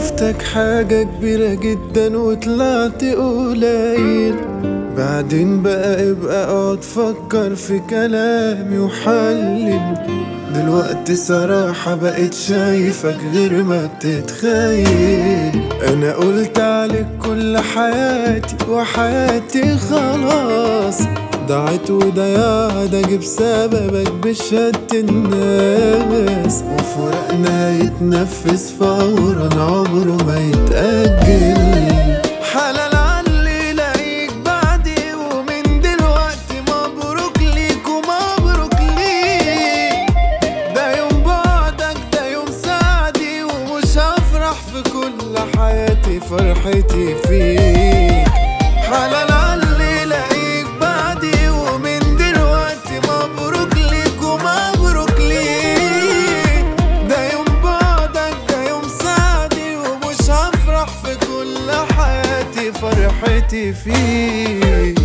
شفتك حاجة كبيرة جدا وطلعت قليل بعدين بقى ابقى اقعد فكر في كلامي وحلل دلوقتي صراحة بقيت شايفك غير ما بتتخيل انا قلت عليك كل حياتي وحياتي خلاص ضاعت وضياع ده جه بسببك بشهادة الناس وفرقنا يتنفس فورا عمره ما يتأجل حلال علي لاقيك بعدي ومن دلوقتي مبروك ليك ومبروك ليك ده يوم بعدك ده يوم سعدي ومش هفرح في كل حياتي فرحتي فيك حلال علي لاقيك بعدي ومن دلوقتي مبروك ليك ومبروك ليك ده يوم بعدك ده يوم سعدي ومش هفرح في كل حياتي فرحتي فيك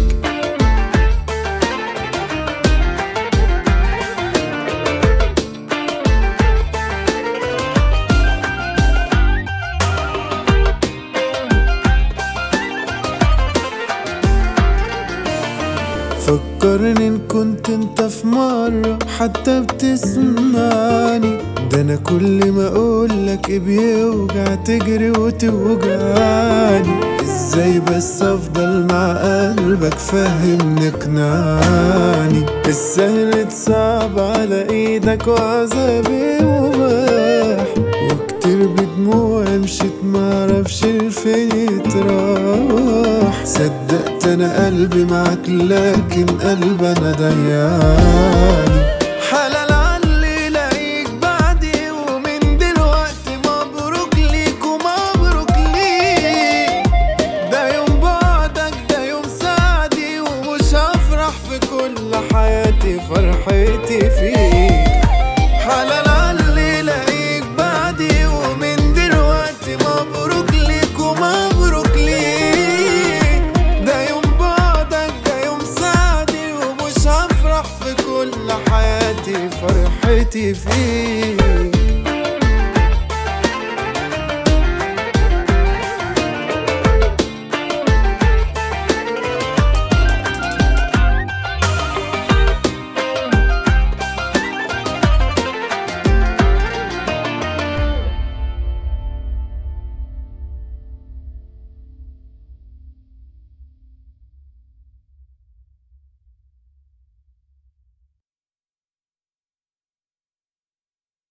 فكرني ان كنت انت في مرة حتى بتسمعني ده انا كل ما اقولك إيه بيوجع تجري وتوجعني ازاي بس افضل مع قلبك فهمني اقنعني السهل تصعب على ايدك وعذابي مباح وكتير بدموع مشيت معرفش لفين يتراح صدقت انا قلبي معاك لكن قلبي انا ضيعني حلال علي لاقيك بعدي ومن دلوقتي مبروك ليك ومبروك ليك ده يوم بعدك ده يوم سعدي ومش هفرح في كل حياتي فرحتي فيك حلال علي لاقيك بعدي ومن دلوقتي مبروك ليك ومبروك ليك ده يوم بعدك ده يوم سعدي ومش هفرح في كل حياتي فرحتي فيك